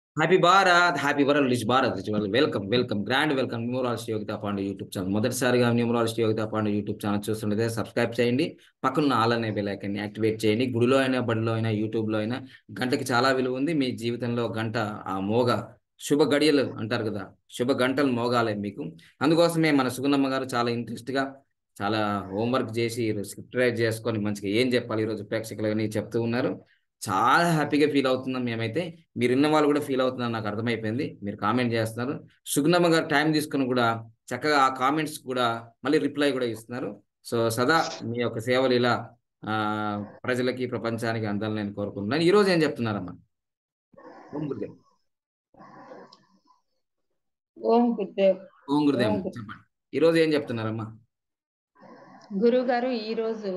Happy Bharat happy world rich Bharat rich world welcome welcome grand welcome numerology Yogita Pandey YouTube channel మొదటిసారిగా numerology Yogita Pandey YouTube channel చూస్తుంటే subscribe చేయండి పక్కన all అనే bell ఐకాన్ని activate చేయండి గుడిలో అయినా బడిలో అయినా యూట్యూబ్లో అయినా గంటకి చాలా విలువ ఉంది మీ జీవితంలో గంట ఆ మోగ శుభ గడియలు అంటారు కదా శుభ గంటలు మోగాలి మీకు అందుకోసమే మన సుగుణమ్మ గారు చాలా ఇంట్రెస్ట్గా చాలా హోంవర్క్ చేసి స్క్రిప్ట్ రైట్ చేసుకొని మంచిగా ఏం చెప్పాలి ఈరోజు ప్రేక్షకులని చెప్తూ ఉన్నారు చాలా హ్యాపీగా ఫీల్ అవుతున్నాం మేమైతే మీరు ఉన్న వాళ్ళు కూడా ఫీల్ అవుతున్నారు నాకు అర్థమైపోయింది మీరు కామెంట్ చేస్తున్నారు సుగుణమ్మ గారు టైం తీసుకుని కూడా చక్కగా ఆ కామెంట్స్ కూడా మళ్ళీ రిప్లై కూడా ఇస్తున్నారు సో సదా మీ యొక్క సేవలు ఇలా ఆ ప్రజలకి ప్రపంచానికి అందాలని నేను కోరుకుంటున్నాను ఈ రోజు ఏం చెప్తున్నారమ్మా ఓం గురుదేవ్ ఓం గురుదేవ్ ఓం గురుదేవ్ ఓం గురు- చెప్పండి ఈ రోజు ఏం చెప్తున్నారమ్మా గురువు గారు ఈ రోజు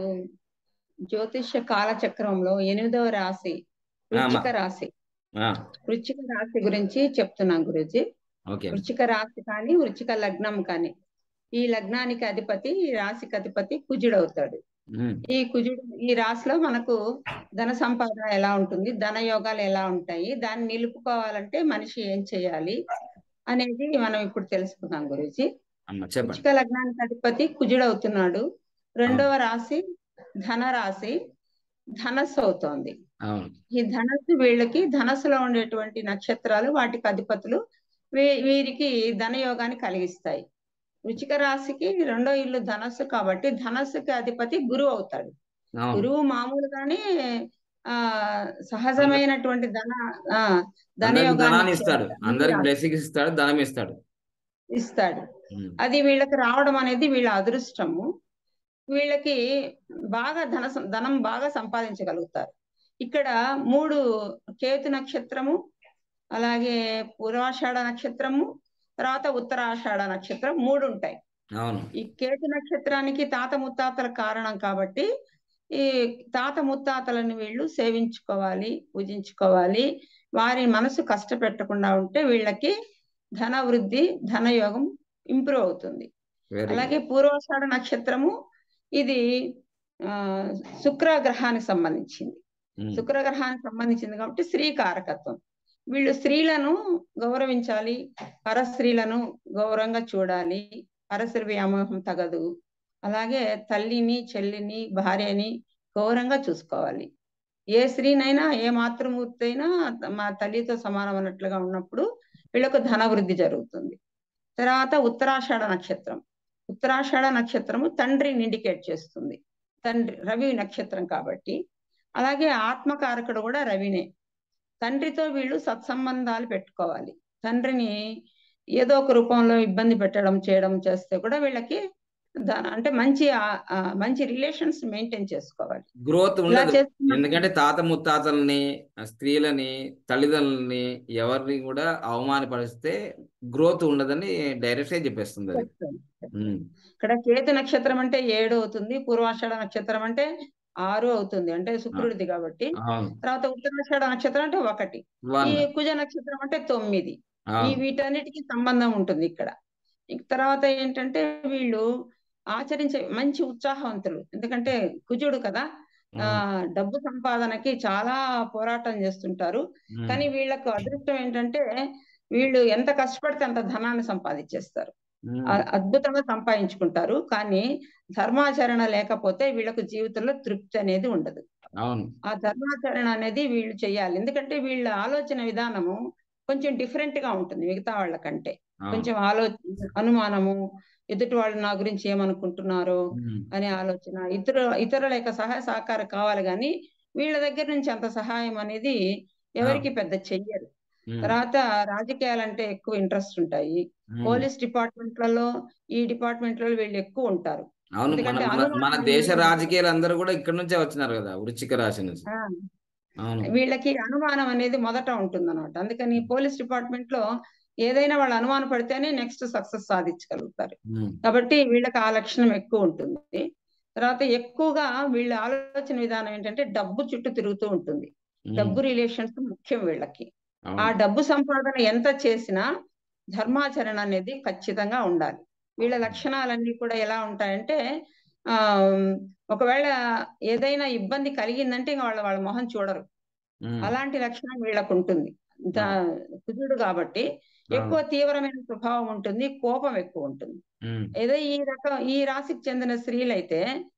జ్యోతిష్య కాలచక్రంలో ఎనిమిదవ రాశి వృచ్చిక రాశి ఆ, వృచ్చిక రాశి గురించి చెప్తున్నాం గురుజీ ఓకే వృచ్చిక రాశి కానీ వృచ్చిక లగ్నం కానీ ఈ లగ్నానికి అధిపతి ఈ రాశికి అధిపతి కుజుడవుతాడు ఉమ్, ఈ కుజుడు ఈ రాశిలో మనకు ధన సంపాదన ఎలా ఉంటుంది ధన యోగాలు ఎలా ఉంటాయి దాన్ని నిలుపుకోవాలంటే మనిషి ఏం చేయాలి అనేది మనం ఇప్పుడు తెలుసుకుందాం గురుజీ అమ్మ చెప్పండి వృచ్చిక లగ్నానికి అధిపతి కుజుడవుతున్నాడు రెండవ రాశి ధన రాశి ధనస్సు అవుతోంది అవును ఈ ధనస్సు వీళ్ళకి ధనస్సులో ఉండేటువంటి నక్షత్రాలు వాటికి అధిపతులు వీ- వీరికి ధనయోగాన్ని కలిగిస్తాయి వృచ్చిక రాశికి రెండో ఇల్లు ధనస్సు కాబట్టి ధనస్సుకి అధిపతి గురువు అవుతాడు అవును గురువు మామూలుగానే ఆ సహజమైనటువంటి ధన ఆ అందరికి ధనయోగాన్ని ధనాన్ని ఇస్తాడు ఇచ్చే- అందరికి బ్లెస్సింగ్స్ ఇస్తాడు ధనం ఇస్తాడు ఇస్తాడు ఉమ్, అది వీళ్ళకి రావడం అనేది వీళ్ళ అదృష్టము వీళ్ళకి బాగా ధన సం- ధనం బాగా సంపాదించగలుగుతారు ఇక్కడ మూడు కేతు నక్షత్రము అలాగే పూర్వాషాఢ నక్షత్రము తర్వాత ఉత్తరాషాఢ నక్షత్రం మూడు ఉంటాయి అవును ఈ కేతు నక్షత్రానికి తాత ముత్తాతల కారణం కాబట్టి ఈ తాత ముత్తాతలను వీళ్ళు సేవించుకోవాలి పూజించుకోవాలి వారి మనసు కష్టపెట్టకుండా ఉంటే వీళ్ళకి ధన వృద్ధి ధనయోగం ఇంప్రూవ్ అవుతుంది వెరీ అలాగే పూర్వాషాఢ నక్షత్రము ఇది ఆ శుక్ర గ్రహానికి సంబంధించింది గుడ్ శుక్ర గ్రహానికి సంబంధించింది కాబట్టి స్త్రీ కారకత్వం వీళ్ళు స్త్రీలను గౌరవించాలి పరస్త్రీలను గౌరవంగా చూడాలి పరస్త్రీ వ్యామోహం తగదు అలాగే తల్లిని చెల్లిని భార్యని గౌరవంగా చూసుకోవాలి ఏ స్త్రీనైనా ఏ మాతృమూర్తి అయినా మా తల్లితో సమానం అన్నట్లుగా ఉన్నప్పుడు వీళ్ళకు ధనవృద్ధి జరుగుతుంది తర్వాత ఉత్తరాషాఢ నక్షత్రం ఉత్తరాషాఢ నక్షత్రము తండ్రిని ఇండికేట్ చేస్తుంది తండ్రి రవి నక్షత్రం కాబట్టి అలాగే ఆత్మకారకుడు కూడా రవినే తండ్రితో వీళ్ళు సత్సంబంధాలు పెట్టుకోవాలి తండ్రిని ఏదో ఒక రూపంలో ఇబ్బంది పెట్టడం చేయడం చేస్తే కూడా వీళ్ళకి దా- అంటే మంచి ఆ- ఆ మంచి రిలేషన్స్ మెయింటైన్ చేసుకోవాలి గ్రోత్ ఇలా ఉండదు చేస్తున్న ఎందుకంటే తాత ముత్తాతల్ని ఆ స్త్రీలని తల్లిదండ్రులని ఎవరిని కూడా అవమానపరిస్తే గ్రోత్ ఉండదని డైరెక్ట్ గా చెప్పేస్తుంది అది ఉమ్, ఇక్కడ కేతు నక్షత్రం అంటే ఏడు అవుతుంది పూర్వాషాఢ నక్షత్రం అంటే ఆరు అవుతుంది అంటే శుక్రుడిది కాబట్టి అవును తర్వాత ఉత్తరాషాఢ నక్షత్రం అంటే ఒకటి ఈ వన్ కుజ నక్షత్రం అంటే తొమ్మిది ఈ అవును వీటన్నిటికీ సంబంధం ఉంటుంది ఇక్కడ ఇక తర్వాత ఏంటంటే వీళ్ళు ఆచరించే మంచి ఉత్సాహవంతులు ఎందుకంటే కుజుడు కదా ఆ అవును డబ్బు సంపాదనకి చాలా పోరాటం చేస్తుంటారు ఉమ్, కానీ వీళ్ళకు అదృష్టం ఏంటంటే వీళ్ళు ఎంత కష్టపడితే అంత ధనాన్ని సంపాదించేస్తారు ఉమ్, అ- అద్భుతంగా సంపాదించుకుంటారు కానీ ధర్మాచరణ లేకపోతే వీళ్ళకు జీవితంలో తృప్తి అనేది ఉండదు అవును ఆ ధర్మాచరణ అనేది వీళ్ళు చేయాలి ఎందుకంటే వీళ్ళ ఆలోచన విధానము కొంచెం డిఫరెంట్ గా ఉంటుంది మిగతా వాళ్ళకంటే అవును కొంచెం ఆలోచన అనుమానము ఎదుటి వాళ్ళు నా గురించి ఏమనుకుంటున్నారో ఉమ్, అనే ఆలోచన ఇతర ఇతరుల యొక్క సహాయ సహకారం కావాలి కానీ వీళ్ళ దగ్గర నుంచి అంత సహాయం అనేది ఎవరికి పెద్ద చెయ్యరు ఉమ్, తర్వాత రాజకీయాలంటే ఎక్కువ ఇంట్రెస్ట్ ఉంటాయి ఉమ్. పోలీస్ డిపార్ట్మెంట్లలో ఈ డిపార్ట్మెంట్లలో వీళ్ళు ఎక్కువ ఉంటారు అవును మన ఎందుకంటే మన మన అనుమానం దేశ అనేది- రాజకీయాలు అందరూ కూడా ఇక్కడ నుంచే వచ్చినారు కదా వృచ్చిక రాశి నుంచి ఆ, అవును వీళ్ళకి అనుమానం అనేది మొదట ఉంటుంది అనమాట అందుకని పోలీస్ డిపార్ట్మెంట్ లో ఏదైనా వాళ్ళు అనుమానం పడితేనే నెక్స్ట్ సక్సెస్ సాధించగలుగుతారు ఉమ్, కాబట్టి వీళ్ళకి ఆ లక్షణం ఎక్కువ ఉంటుంది తర్వాత ఎక్కువగా వీళ్ళ ఆలోచన విధానం ఏంటంటే డబ్బు చుట్టూ తిరుగుతూ ఉంటుంది ఉమ్, డబ్బు రిలేషన్స్ ముఖ్యం వీళ్ళకి ఆ అవును డబ్బు సంపాదన ఎంత చేసినా ధర్మాచరణ అనేది ఖచ్చితంగా ఉండాలి వీళ్ళ లక్షణాలన్నీ కూడా ఎలా ఉంటాయంటే ఆ ఒకవేళ ఏదైనా ఇబ్బంది కలిగిందంటే ఇంకా వాళ్ళ వాళ్ళ మొహం చూడరు ఉమ్, అలాంటి లక్షణం వీళ్ళకు ఉంటుంది దా- కుజుడు కాబట్టి ఎక్కువ తీవ్రమైన స్వభావం ఉంటుంది కోపం ఎక్కువ ఉంటుంది ఉమ్, ఏదో ఈ రకం ఈ రాశికి చెందిన స్త్రీలైతే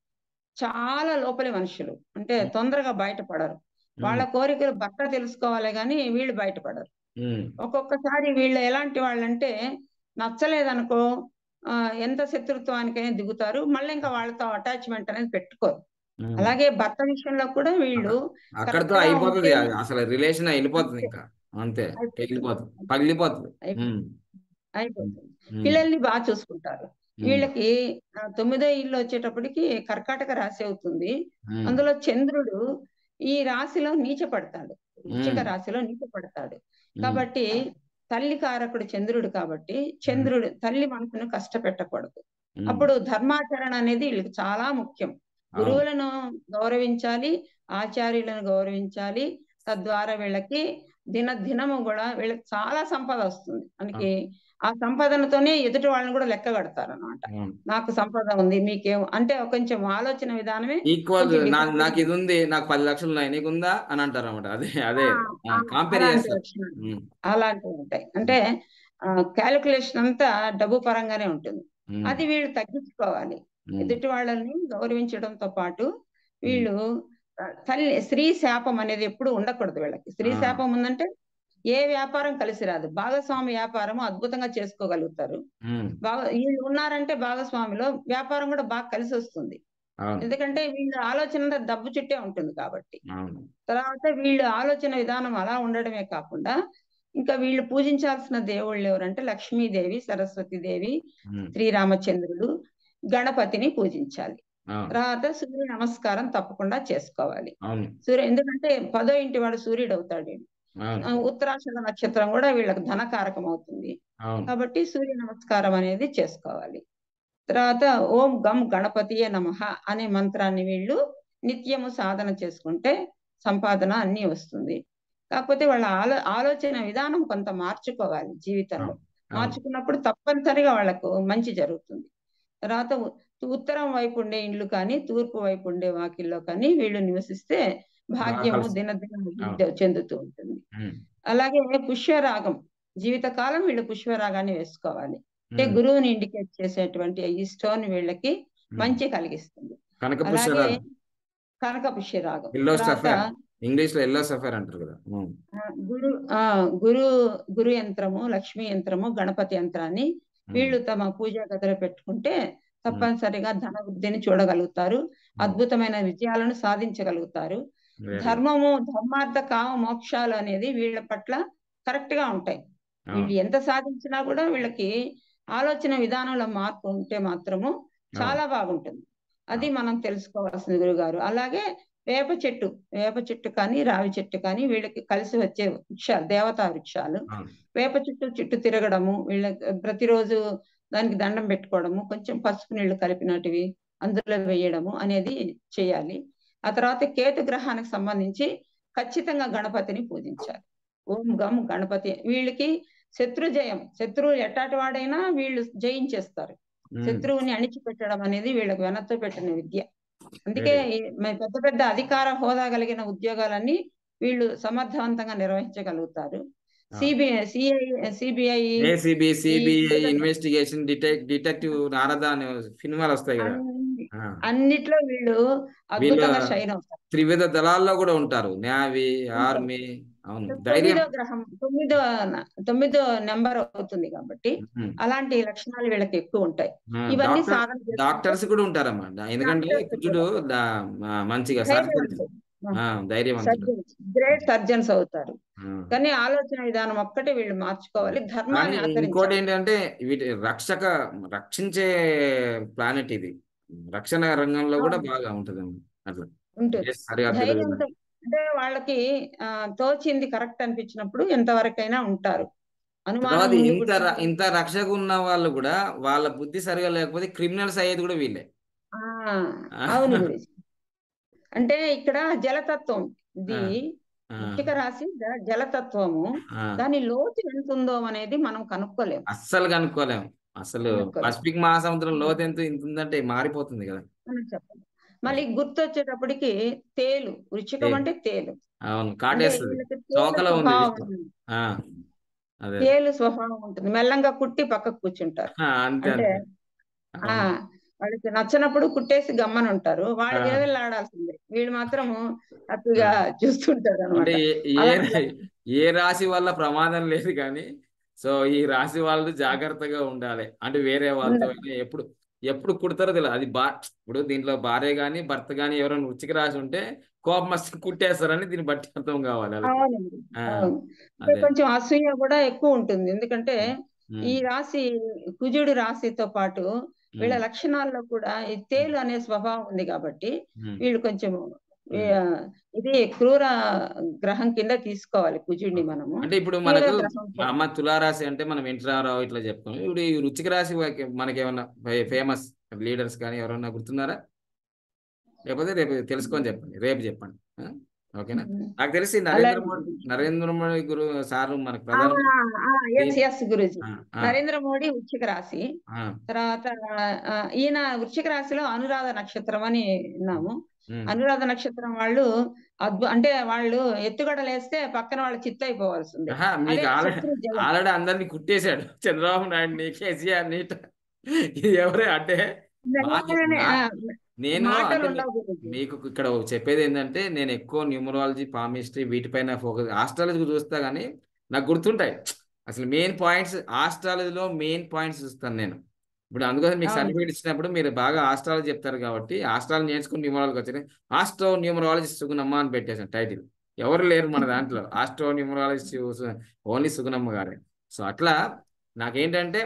చాలా లోపలి మనుషులు అంటే తొందరగా బయటపడరు వాళ్ళ కోరికలు భర్త తెలుసుకోవాలి కానీ వీళ్ళు బయటపడరు ఉమ్, ఒక్కొక్కసారి వీళ్ళు ఎలాంటి వాళ్ళంటే నచ్చలేదనుకో ఆ, ఎంత శత్రుత్వానికైనా దిగుతారు మళ్ళీ ఇంకా వాళ్ళతో అటాచ్మెంట్ అనేది పెట్టుకోరు ఉమ్. అలాగే భర్త విషయంలో కూడా వీళ్ళు అక్కడితో correct గా అయిపోతుంది ఉంటే- అది అసలు రిలేషన్ వెళ్ళిపోతుంది ఇంకా అంతే అయిపోతుంది. వెళ్ళిపోతుంది పగిలిపోతుంది అయిపోతుంది. ఉమ్, అయిపోతుంది ఉమ్, పిల్లల్ని బాగా చూసుకుంటారు ఉమ్, వీళ్ళకి ఆ, తొమ్మిదో ఇల్లు వచ్చేటప్పటికి కర్కాటక రాశి అవుతుంది ఉమ్, అందులో చంద్రుడు ఈ రాశిలో నీచ పడతాడు వృశ్చిక మ్మ్. రాశిలో నీచ పడతాడు ఉమ్, కాబట్టి తల్లి కారకుడు చంద్రుడు కాబట్టి చంద్రుడు తల్లి మనసును కష్టపెట్టకూడదు ఉమ్, అప్పుడు ధర్మాచరణ అనేది వీళ్ళకి చాలా ముఖ్యం అవును. గురువులను గౌరవించాలి ఆచార్యులను గౌరవించాలి తద్వారా వీళ్ళకి దిన దినము కూడా వీళ్ళకి చాలా సంపద వస్తుంది మనకి ఆ సంపదనతోనే ఎదుటి వాళ్ళని కూడా లెక్క కడతారు అనమాట అవును. నాకు సంపద ఉంది మీకేం అంటే కొంచెం ఆలోచన విధానమే ఈక్వల్ కొంచెం నా different. నాకు ఇది ఉంది నాకు పది లక్షలు ఉన్నాయి నీకుందా అని అంటారు అనమాట అదే అదే ఆ, కంపేర్ అలాంటి చేస్తారు లక్షణాలు. ఉమ్, అలాంటివి ఉంటాయి అంటే క్యాలిక్యులేషన్ అంతా డబ్బు పరంగానే ఉంటుంది ఉమ్, అది వీళ్ళు తగ్గించుకోవాలి ఉమ్, ఎదుటి వాళ్ళని గౌరవించడంతో పాటు వీళ్ళు ఆ, తల్లి స్త్రీ శాపం అనేది ఎప్పుడు ఉండకూడదు వీళ్ళకి స్త్రీ ఆ. శాపం ఉందంటే ఏ వ్యాపారం కలిసి రాదు భాగస్వామి వ్యాపారం అద్భుతంగా చేసుకోగలుగుతారు ఉమ్, బాగా వీళ్ళు ఉన్నారంటే భాగస్వామిలో వ్యాపారం కూడా బాగా కలిసి వస్తుంది అవును ఎందుకంటే వీళ్ళ ఆలోచన అంతా డబ్బు చుట్టే ఉంటుంది కాబట్టి అవును తర్వాత వీళ్ళు ఆలోచన విధానం అలా ఉండడమే కాకుండా ఇంకా వీళ్ళు పూజించాల్సిన దేవుళ్ళు ఎవరంటే లక్ష్మీదేవి సరస్వతీదేవి ఉమ్, శ్రీరామచంద్రుడు గణపతిని పూజించాలి అవును తర్వాత సూర్య నమస్కారం తప్పకుండా చేసుకోవాలి అవును సూర్య ఎందుకంటే పదో ఇంటి వాడు సూర్యుడు అవుతాడు ఆ, అవును ఉత్తరాషాఢ నక్షత్రం కూడా వీళ్ళకి ధనకారకం అవుతుంది అవును కాబట్టి సూర్య నమస్కారం అనేది చేసుకోవాలి తర్వాత ఓం గం గణపతియే నమః అనే మంత్రాన్ని వీళ్ళు నిత్యము సాధన చేసుకుంటే సంపాదన అన్ని వస్తుంది కాకపోతే వాళ్ళ ఆలో ఆలోచన విధానం కొంత మార్చుకోవాలి జీవితంలో అవును. మార్చుకున్నప్పుడు తప్పనిసరిగా వాళ్ళకు మంచి జరుగుతుంది తర్వాత ఉ- ఉత్తరం వైపు ఉండే ఇండ్లు కానీ తూర్పు వైపు ఉండే వాకిల్లో కానీ వీళ్ళు నివసిస్తే భాగ్యము కలిసి- దినదిన అవును. చెందుతూ ఉంటుంది ఉమ్, అలాగే పుష్యరాగం జీవితకాలం వీళ్ళు పుష్పరాగాన్ని వేసుకోవాలి అంటే ఉమ్, గురువుని ఇండికేట్ చేసేటువంటి ఈ స్టోన్ వీళ్ళకి ఉమ్. మంచి కలిగిస్తుంది కనక అలాగే పుష్యరాగం కనక పుష్యరాగం ఎల్లో తర్వాత సఫేర్ ఇంగ్లీష్ లో ఎల్లో సఫేర్ అంటారు కదా ఉమ్, ఆ, గురు ఆ గురు గురు యంత్రము లక్ష్మీ యంత్రము గణపతి యంత్రాన్ని ఉమ్, వీళ్ళు తమ పూజా గదిలో పెట్టుకుంటే తప్పనిసరిగా ధన వృద్ధిని చూడగలుగుతారు ఉమ్, అద్భుతమైన విజయాలను సాధించగలుగుతారు very good. ధర్మము ధర్మార్థ కామ మోక్షాలు అనేది వీళ్ళ పట్ల కరెక్ట్ గా ఉంటాయి అవును వీళ్ళు ఎంత సాధించినా కూడా వీళ్ళకి ఆలోచన విధానంలో మార్పు ఉంటే మాత్రము చాలా బాగుంటుంది అది మనం తెలుసుకోవాల్సింది గురుగారు అలాగే వేప చెట్టు వేప చెట్టు కానీ రావి చెట్టు కానీ వీళ్ళకి కలిసి వచ్చే వృక్షాలు దేవతా వృక్షాలు అవును వేప చెట్టు చుట్టూ తిరగడము వీళ్ళకి ప్రతిరోజు దానికి దండం పెట్టుకోవడము కొంచెం పసుపు నీళ్లు కలిపినటివి అందులో వేయడము అనేది చేయాలి ఆ తర్వాత కేతు గ్రహానికి సంబంధించి ఖచ్చితంగా గణపతిని పూజించాలి ఓం గం గణపతి వీళ్ళకి శత్రు జయం శత్రువు ఎట్టాటి వాడైనా వీళ్ళు జయించేస్తారు ఉమ్, శత్రువుని అణిచిపెట్టడం అనేది వీళ్ళకి వెనతో పెట్టిన విద్య అందుకే ఈ మ- పెద్ద పెద్ద అధికార హోదా కలిగిన ఉద్యోగాలన్నీ వీళ్ళు సమర్థవంతంగా నిర్వహించగలుగుతారు CBI CI CBI ACB CBI ఈ- ఇన్వెస్టిగేషన్ డిటెక్ డిటెక్టివ్ నారద అనే సినిమాలు వస్తాయి కదా ఆ. అన్నిట్లో వీళ్ళు అద్భుతంగా వీళ్ళ- షైన్ అవుతారు త్రివిధ దళాల్లో కూడా ఉంటారు నేవీ ఆర్మీ అవును ధైర్యం తొమ్మిదో గ్రహం తొమ్మిదో న- తొమ్మిదో నెంబర్ అవుతుంది కాబట్టి ఉమ్, అలాంటి లక్షణాలు వీళ్ళకి ఎక్కువ ఉంటాయి ఆ, ఇవన్నీ డాక్టర్ సాధన చేసుకుంటే డాక్టర్స్ కూడా ఉంటారమ్మా ఎందుకంటే డాక్టర్స్ కుజుడు దా- ఆ, మంచిగా సర్జన్ ధైర్యవంతుడు సర్జన్స్ గ్రేట్ సర్జన్స్ అవుతారు ఆ. కానీ ఆలోచన విధానం ఒక్కటే వీళ్ళు మార్చుకోవాలి కానీ ధర్మాన్ని ఇంకోటి ఆచరించాలి ఏంటంటే వీటి రక్షక రక్షించే ప్లానెట్ ఇది రక్షణ రంగంలో కూడా అవును. బాగా ఉంటది అట్లా ఉంటుంది ఏ సరిహద్దులు ధైర్యంతో అంటే వాళ్ళకి ఆ తోచింది కరెక్ట్ అనిపించినప్పుడు ఎంతవరకైనా ఉంటారు అనుమానం తర్వాత ముందు ఇంత ర- పుట్టింది. ఇంత రక్షక ఉన్న వాళ్ళు కూడా వాళ్ళ బుద్ధి సరిగా లేకపోతే క్రిమినల్స్ అయ్యేది కూడా వీళ్ళే ఆ, అవును గురించి అంటే ఇక్కడ జలతత్వం ఇది ఆ, వృశ్చిక రాశి జ- జలతత్వము ఆ. దాని లోతు ఎంత ఉందో అనేది మనం కనుక్కోలేము అస్సలు కనుక్కోలేము అసలు కనుక్కోలేము. పసిఫిక్ మహాసముద్రం లోతు ఎంత ఇంత ఉందంటే మారిపోతుంది కదా మనం చెప్పాలి మళ్ళీ గుర్తొచ్చేటప్పటికి తేలు వృశ్చికం తేలు. అంటే తేలు అవును అంటే కాటేస్తుంది వీళ్ళకి తేలు తోకలో ఉంది స్వభావం విషయం. ఉంది. ఆ, అదే తేలు స్వభావం ఉంటుంది మెల్లంగా కుట్టి పక్కకు కూర్చుంటారు ఆ, అంతే అంటే అంతే ఆ అవును. వాళ్ళకి నచ్చనప్పుడు కుట్టేసి గమ్మని ఉంటారు వాళ్ళు ఆ. విలవిల్లాడాల్సిందే వీళ్ళు మాత్రం హ్యాపీగా చూస్తుంటారు అంటే అనమాట ఏ ఏ అలాంటి ఏ రాశి వల్ల ప్రమాదం లేదు కానీ సో ఈ రాశి వాళ్ళు జాగ్రత్తగా ఉండాలి అంటే వేరే వాళ్ళతో ఉండాలి. అయినా ఎప్పుడు ఎప్పుడు కుడతారో తెలియదు అది బా ఇప్పుడు దీంట్లో భార్య గాని భర్త గాని ఎవరైనా వృచ్చిక రాశి ఉంటే కోపం వస్తే కుట్టేస్తారని దీన్ని బట్టి అర్థం కావాలి వాళ్ళకి. అవునండి ఆ, అవును అంటే అదే కొంచెం అసూయ కూడా ఎక్కువ ఉంటుంది ఎందుకంటే ఉమ్, ఈ రాశి కుజుడు రాశితో పాటు వీళ్ళ ఉమ్, లక్షణాల్లో కూడా ఈ తేలు అనే స్వభావం ఉంది కాబట్టి ఉమ్, వీళ్ళు కొంచెం ఉమ్. ఆ, ఇది క్రూర గ్రహం కింద తీసుకోవాలి కుజుడిని మనము అంటే ఇప్పుడు తీవ్ర మనకు గ్రహం మా అమ్మ తులారాశి అంటే మనం ఎన్టీ రామారావు ఇట్లా చెప్తాం ఇప్పుడు ఈ వృచ్చిక రాశి వాకి- మనకి ఏమన్నా ఫేమస్ లీడర్స్ కానీ ఎవరన్నా గుర్తున్నారా లేకపోతే రేపు తెలుసుకొని చెప్పండి రేపు చెప్పండి ఆ? ఓకేనా నాకు తెలిసి నరేంద్ర అలాగే. మోడీ నరేంద్ర మోడీ గురు సారు మనకు ఎస్ ప్రధానమంత్రి ఎస్ గురుజీ ఆ, ఆ, నరేంద్ర మోడీ వృశ్చిక రాశి ఆ, తర్వాత ఆ, ఈయన వృశ్చిక రాశిలో అనురాధ నక్షత్రం అని విన్నాము ఉమ్. అనురాధ నక్షత్రం వాళ్ళు అద్భు అంటే వాళ్ళు ఎత్తుగడలేస్తే పక్కన వాళ్ళు చిత్తైపోవాల్సిందే ఆహా, అదే మీకు ఆల్రెడీ శత్రు జయం ఆల్రెడీ అందరినీ కుట్టేశాడు చంద్రబాబు నాయుడిని కేసీఆర్ ని ఇది ఎవరే అంటే మాకు- నిజంగానే, నా- ఆ, నేను మాటలు అంటే ఉండవు గురుజీ. మీకు ఇక్కడ చెప్పేది ఏంటంటే నేను ఎక్కువ న్యూమరాలజీ పామిస్ట్రీ వీటిపైన ఫోకస్ ఆస్ట్రాలజీ చూస్తా కానీ నాకు గుర్తుంటాయి అసలు మెయిన్ పాయింట్స్ ఆస్ట్రాలజీలో మెయిన్ పాయింట్స్ చూస్తాను నేను ఇప్పుడు అందుకోసం మీకు అవును. సర్టిఫికేట్ ఇచ్చినప్పుడు మీరు బాగా ఆస్ట్రాలజీ చెప్తారు కాబట్టి ఆస్ట్రాలజీ నేర్చుకుని న్యూమరాలజీ వచ్చారు ఆస్ట్రో న్యూమరాలజిస్ట్ సుగుణమ్మ అని పెట్టేసాను టైటిల్ ఎవరు లేరు మన దాంట్లో ఆస్ట్రో న్యూమరాలజిస్ట్ ఓన్లీ సుగుణమ్మ గారే సో అట్లా నాకేంటంటే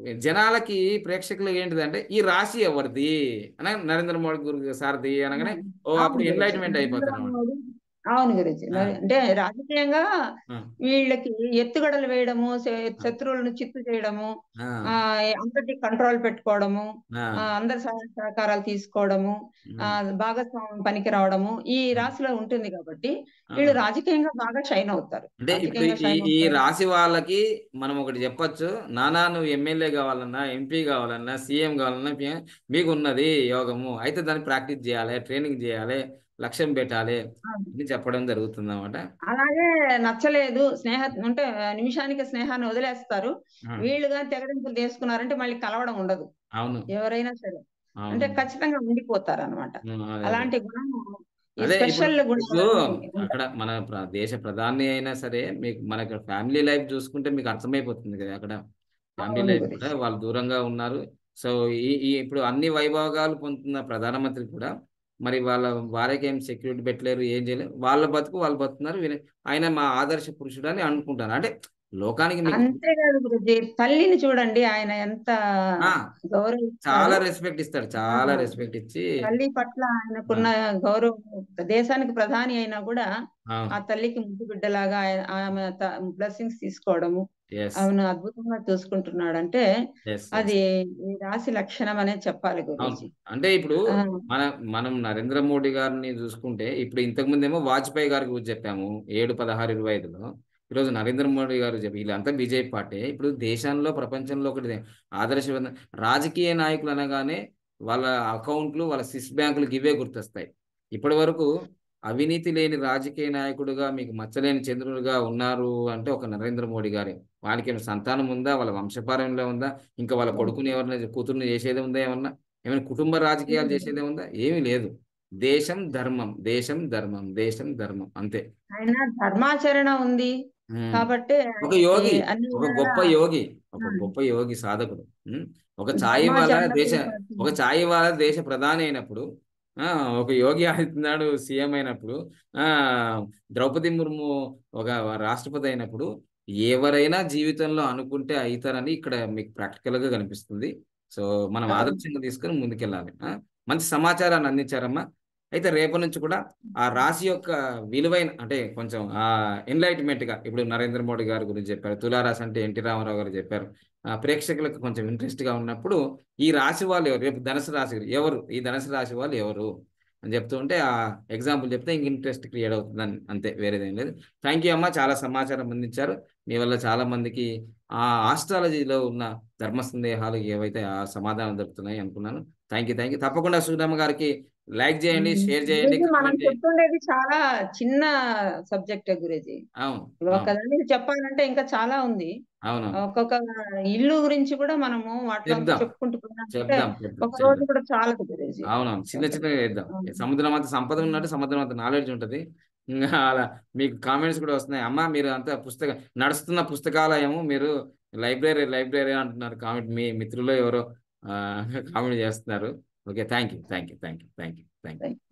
జనాలకి ప్రేక్షకులకు ఏంటిదంటే ఈ రాశి ఎవరిది అని నరేంద్ర మోడీ గురు సార్ది అనగానే ఓ అవును అప్పుడు గురూజీ. ఎన్లైట్మెంట్ అయిపోతారు అన్నమాట. నరేంద్ర మోడీ- అవును గురించి ఆ. అంటే రాజకీయంగా ఆ. వీళ్ళకి ఎత్తుగడలు వేయడము శ- శత్రువులను చిత్తు చేయడము ఆ, ఆ అందరినీ కంట్రోల్ పెట్టుకోవడము ఆ, ఆ అందరి సహాయ సహకారాలు తీసుకోవడము ఆ భాగస్వామ్యం పనికి రావడము ఈ రాశిలో ఉంటుంది కాబట్టి ఆ. వీళ్ళు రాజకీయంగా బాగా షైన్ అవుతారు అంటే ఇప్పుడు రాజకీయంగా ఈ షైన్ ఈ అవుతారు రాశి వాళ్ళకి మనం ఒకటి చెప్పొచ్చు నానా నువ్వు ఎమ్మెల్యే కావాలన్నా ఎంపీ కావాలన్నా సీఎం కావాలన్నా పి- మీకు ఉన్నది యోగము అయితే దాన్ని ప్రాక్టీస్ చేయాలి ట్రైనింగ్ చేయాలి లక్ష్యం పెట్టాలి అని చెప్పడం జరుగుతుంది అనమాట అలాగే నచ్చలేదు స్నేహ అంటే నిమిషానికి స్నేహాన్ని వదిలేస్తారు వీళ్ళుగా తెగరింపులు చేసుకున్నారంటే మళ్ళీ కలవడం ఉండదు అవును ఎవరైనా సరే అవును అంటే ఖచ్చితంగా ఉండిపోతారు అనమాట ఉమ్, అదే, అదే. అలాంటి గుణం ఈ అదే స్పెషల్ ఇప్పుడు ఇప్పుడు గుణం అక్కడ మన ప్ర- దేశ ప్రధాని అయినా సరే మీకు మనకి ఫ్యామిలీ లైఫ్ చూసుకుంటే మీకు అర్థమైపోతుంది కదా అక్కడ ఫ్యామిలీ అవును లైఫ్ గురించి. కూడా వాళ్ళు దూరంగా ఉన్నారు సో ఈ ఈ ఇప్పుడు అన్ని వైభోగాలు పొందుతున్న ప్రధానమంత్రి కూడా మరి వాళ్ళ భార్యకి ఏం సెక్యూరిటీ పెట్టలేరు ఏం చేయలేరు వాళ్ళ బతుకు వాళ్ళు బతుకున్నారు వీళ్ళ- ఆయన మా ఆదర్శ పురుషుడు అని అనుకుంటాను అంటే లోకానికి మీకు అంతేకాదు గురుజీ తల్లిని చూడండి ఆయన ఎంత ఆ, గౌరవిస్తాడు చాలా రెస్పెక్ట్ ఇస్తాడు చాలా ఆ. రెస్పెక్ట్ ఇచ్చి తల్లి పట్ల ఆయనకున్న గౌరవం దేశానికి ప్రధాని అయినా కూడా ఆ తల్లికి ముద్దు బిడ్డలాగా ఆయన- ఆమె బ్లెస్సింగ్స్ తీసుకోవడము ఎస్ ఆమెను అద్భుతంగా చూసుకుంటున్నాడు అంటే ఎస్ అది ఈ రాశి లక్షణం అనే చెప్పాలి అవును గురూజీ అంటే ఇప్పుడు ఆ, మన మనం నరేంద్ర మోడీ గారిని చూసుకుంటే ఇప్పుడు ఇంతకు ముందేమో వాజ్పేయి గారి గురించి చెప్పాము ఏడు పదహారు ఇరవై ఐదులో ఈరోజు నరేంద్ర మోడీ గారు చెప్పి వీళ్ళంతా బీజేపీ పార్టీ ఇప్పుడు దేశంలో ప్రపంచంలో ఒకటి ఆదర్శవంత రాజకీయ నాయకులు అనగానే వాళ్ళ అకౌంట్లు వాళ్ళ స్విస్ బ్యాంకులకు ఇవే గుర్తొస్తాయి ఇప్పటి వరకు అవినీతి లేని రాజకీయ నాయకుడుగా మీకు మచ్చలేని చంద్రుడుగా ఉన్నారు అంటే ఒక నరేంద్ర మోడీ గారే వానికి ఏమైనా సంతానం ఉందా వాళ్ళ వంశపారంలో ఉందా ఇంకా వాళ్ళ కొడుకుని ఎవరైనా కూతుర్ని చేసేదే ఉందా ఏమన్నా ఏమైనా కుటుంబ రాజకీయాలు చేసేదే ఉందా ఏమీ లేదు దేశం ధర్మం దేశం ధర్మం దేశం ధర్మం అంతే ఆయన ధర్మాచరణ ఉంది ఉమ్. కాబట్టి ఒక యోగి ఆయనకి అన్ని ఒక విధాలా గొప్ప యోగి ఒక ఉమ్. గొప్ప యోగి సాధకుడు ఉమ్. ఒక ఛాయ్ వాళ్ళ ధర్మాచరణ దేశ చేశారు. ఒక ఛాయ్ వాళ్ళ దేశ ప్రధాని అయినప్పుడు ఆ ఒక యోగి ఆదిత్యనాథ్ సీఎం అయినప్పుడు ఆ ద్రౌపది ముర్ము ఒక రాష్ట్రపతి అయినప్పుడు ఎవరైనా జీవితంలో అనుకుంటే అవుతారని ఇక్కడ మీకు ప్రాక్టికల్ గా కనిపిస్తుంది సో మనం అవును. ఆదర్శంగా తీసుకొని ముందుకెళ్ళాలి ఆ? మంచి సమాచారాన్ని అందించారమ్మా అయితే రేపటి నుంచి కూడా ఆ రాశి యొక్క విలువైన అంటే కొంచెం ఆ ఎన్లైట్మెంట్ గా ఇప్పుడు నరేంద్ర మోడీ గారి గురించి చెప్పారు తులారాశి అంటే ఎన్టీ రామారావు గారు చెప్పారు ఆ ప్రేక్షకులకు కొంచెం ఇంట్రెస్ట్ గా ఉన్నప్పుడు ఈ రాశి వాళ్ళు ఎవరు రేపు ధనుసు రాశి ఎవరు ఈ ధనుసు రాశి వాళ్ళు ఎవరు అని చెప్తూ ఉంటే ఆ ఎగ్జాంపుల్ చెప్తే ఇంక ఇంట్రెస్ట్ క్రియేట్ అవుతుంది అని అంతే వేరేదేం లేదు థ్యాంక్ యూ అమ్మా చాలా సమాచారం అందించారు మీ వల్ల చాలా మందికి ఆ ఆస్ట్రాలజీలో ఉన్న ధర్మ సందేహాలు ఏవైతే ఆ సమాధానం దొరుకుతున్నాయి అనుకున్నాను థ్యాంక్ యూ థ్యాంక్ యూ తప్పకుండా సూర్యమ్మ గారికి లైక్ చేయండి షేర్ చేయండి గురూజీ, మనం కామెంట్ చేయండి చెప్తుండేది చాలా చిన్న సబ్జెక్ట్ గురూజీ అవును ఒకదానికి చెప్పాలంటే ఇంకా చాలా ఉంది అవును ఒక్కొక్క ఇల్లు గురించి కూడా మనము వాటిలో చెప్దాం. చెప్పుకుంటూ పోయినామంటే చెప్దాం చెప్దాం ఒక రోజు చెప్దాం కూడా చాలదు గురూజీ అవునవును చిన్న చిన్నగా చేద్దాం అవును. సముద్రం అంత సంపద ఉన్నట్టు సముద్రం అంత నాలెడ్జ్ ఉంటది ఇంకా అలా మీకు కామెంట్స్ కూడా వస్తున్నాయి అమ్మా మీరు అంతా పుస్తక నడుస్తున్న పుస్తకాలయము మీరు లైబ్రరీ లైబ్రరీ అంటున్నారు కామెంట్ మీ మిత్రులు ఎవరో కామెంట్ చేస్తున్నారు okay thank you thank you thank you thank you thank you